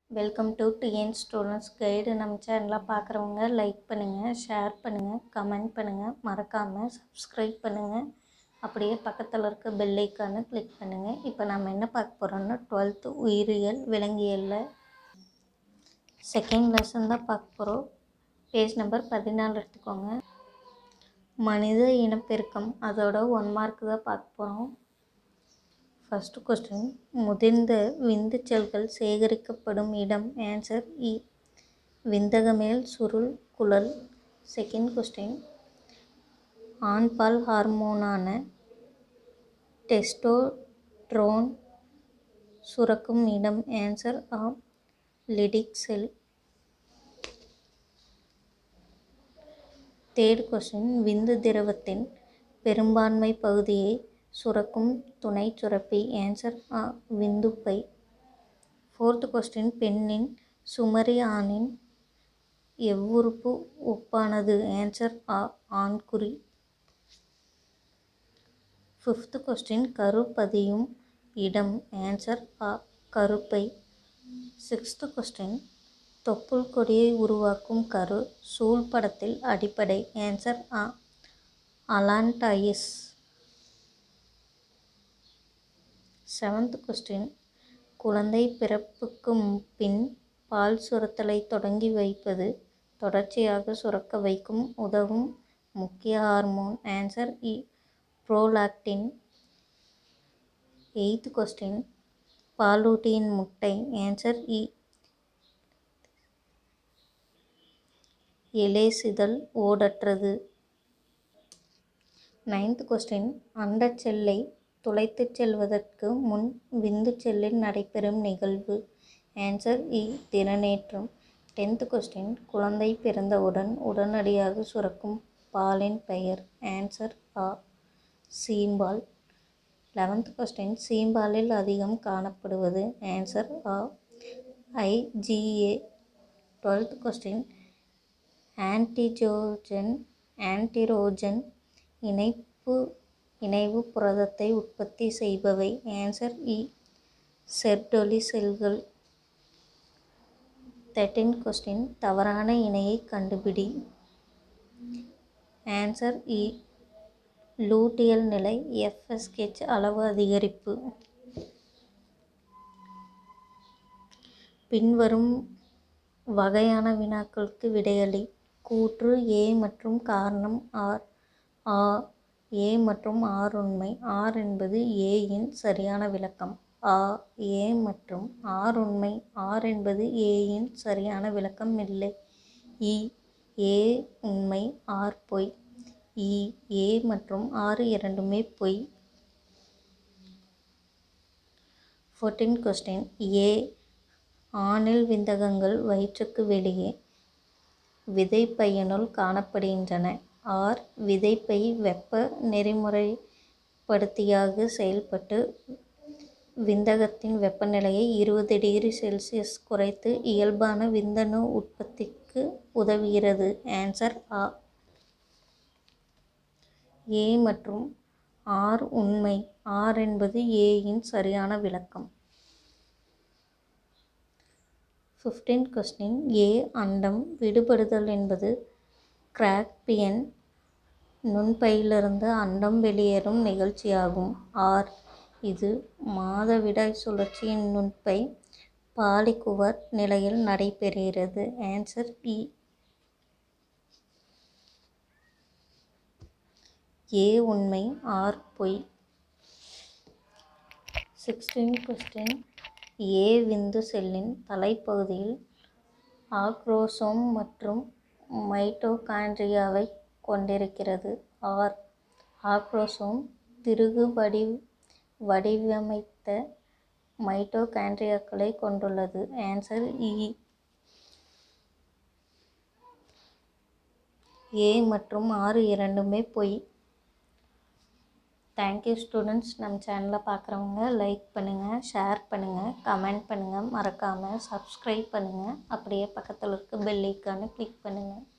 welcome to TN students guide நம்ம சேனலை பார்க்குறவங்க லைக் பண்ணுங்கள் ஷேர் பண்ணுங்கள் கமெண்ட் பண்ணுங்கள் மறக்காமல் சப்ஸ்கிரைப் பண்ணுங்கள் அப்படியே பக்கத்தில் இருக்க பெல் ஐக்கானை கிளிக் பண்ணுங்கள் இப்போ நம்ம என்ன பார்க்க போகிறோம்னா டுவெல்த்து உயிரியல் விலங்கியலில் செகண்ட் லெசன் தான் பார்க்க போகிறோம் பேஜ் நம்பர் பதினாலு எடுத்துக்கோங்க மனித இனப்பெருக்கம் அதோட ஒன் மார்க் தான் பார்க்க போகிறோம் ஃபஸ்ட்டு கொஸ்டின் முதிர்ந்த விந்து செல்கள் சேகரிக்கப்படும் இடம் ஆன்சர் இ விந்தகமேல் சுருள் குழல் செகண்ட் கொஸ்டின் ஆண்பால் ஹார்மோனான டெஸ்டோட்ரோன் சுரக்கும் இடம் ஆன்சர் ஆ லிடிக் செல் தேர்ட் கொஸ்டின் விந்து திரவத்தின் பெரும்பான்மை பகுதியை சுரக்கும் துணை சுரப்பி ஆன்சர் ஆ விந்துப்பை ஃபோர்த் கொஸ்டின் பெண்ணின் சுமரி ஆணின் எவ்வுறுப்பு ஒப்பானது ஆன்சர் ஆ ஆண்குறி ஃபிஃப்த் கொஸ்டின் கரு பதியும் இடம் ஆன்சர் ஆ கருப்பை சிக்ஸ்த் கொஸ்டின் தொப்புள் கொடியை உருவாக்கும் கரு சூழ்படத்தில் அடிப்படை ஆன்சர் ஆ அலான்டாயிஸ் செவன்த் கொஸ்டின் குழந்தை பிறப்புக்கு பின் பால் சுரத்தலை தொடங்கி வைப்பது தொடர்ச்சியாக சுரக்க வைக்கும் உதவும் முக்கிய ஹார்மோன் ஆன்சர் இ ப்ரோலாக்டின் எய்த் கொஸ்டின் பாலூட்டியின் முட்டை ஆன்சர் இ எலேசிதல் ஓடற்றது நைன்த் கொஸ்டின் அண்டச் செல்லை துளைத்துச் செல்வதற்கு முன் விந்து செல்லில் நடைபெறும் நிகழ்வு ஆன்சர் இ திறனேற்றம் டென்த் கொஸ்டின் குழந்தை பிறந்தவுடன் உடனடியாக சுரக்கும் பாலின் பெயர் ஆன்சர் ஆ சீம்பால் லெவன்த் கொஸ்டின் சீம்பாலில் அதிகம் காணப்படுவது ஆன்சர் ஆ ஐஜிஏ டுவெல்த் கொஸ்டின் ஆன்டிஜோஜன் ஆன்டிரோஜன் இணைப்பு இணைவு புரதத்தை உற்பத்தி செய்பவை ஆன்சர் இ செர்டொலி செல்கள் தேர்ட்டின் கொஸ்டின் தவறான இணையை கண்டுபிடி ஆன்சர் இ லூட்டியல் நிலை எஃப்எஸ்கெச் அளவு அதிகரிப்பு பின்வரும் வகையான வினாக்களுக்கு விடையளி கூற்று ஏ மற்றும் காரணம் ஆர் ஆ ஏ மற்றும் ஆர் உண்மை ஆர் என்பது ஏயின் சரியான விளக்கம் ஆ ஏ மற்றும் ஆர் உண்மை ஆர் என்பது ஏயின் சரியான விளக்கம் இல்லை இ ஏ உண்மை ஆர் பொய் இ ஏ மற்றும் ஆறு இரண்டுமே பொய் ஃபோர்டீன் கொஸ்டின் ஏ ஆணில் விந்தகங்கள் வயிற்றுக்கு வெளியே விதைப்பையினுள் காணப்படுகின்றன ஆர் விதைப்பை வெப்ப நெறிமுறைப்படுத்தியாக செயல்பட்டு விந்தகத்தின் வெப்பநிலையை இருபது டிகிரி செல்சியஸ் குறைத்து இயல்பான விந்தணு உற்பத்திக்கு உதவுகிறது ஆன்சர் ஆ ஏ மற்றும் ஆர் உண்மை ஆர் என்பது ஏயின் சரியான விளக்கம் ஃபிஃப்டீன் கொஸ்டின் ஏ அண்டம் விடுபடுதல் என்பது கிராக்பியன் நுண்பையிலிருந்து அண்டம் வெளியேறும் நிகழ்ச்சியாகும் ஆர் இது மாதவிடாய் சுழற்சியின் நுண்பை பாலிகுவர் நிலையில் நடைபெறுகிறது ஆன்சர் இ ஏ உண்மை ஆர் பொய் சிக்ஸ்டீன் கொஸ்டின் ஏ விந்து செல்லின் தலைப்பகுதியில் ஆக்ரோசோம் மற்றும் மைட்டோகாண்ட்ரியாவை கொண்டிருக்கிறது ஆர் ஆக்ரோசோம் திருகு வடி வடிவமைத்த மைட்டோகாண்ட்ரியாக்களை கொண்டுள்ளது ஆன்சர் இ ஏ மற்றும் ஆறு இரண்டுமே பொய் தேங்க்யூ ஸ்டூடெண்ட்ஸ் நம்ம சேனலை பார்க்குறவங்க லைக் பண்ணுங்கள் ஷேர் பண்ணுங்கள் கமெண்ட் பண்ணுங்கள் மறக்காமல் சப்ஸ்கிரைப் பண்ணுங்கள் அப்படியே பக்கத்தில் இருக்க பெல் ஐக்கானை கிளிக் பண்ணுங்கள்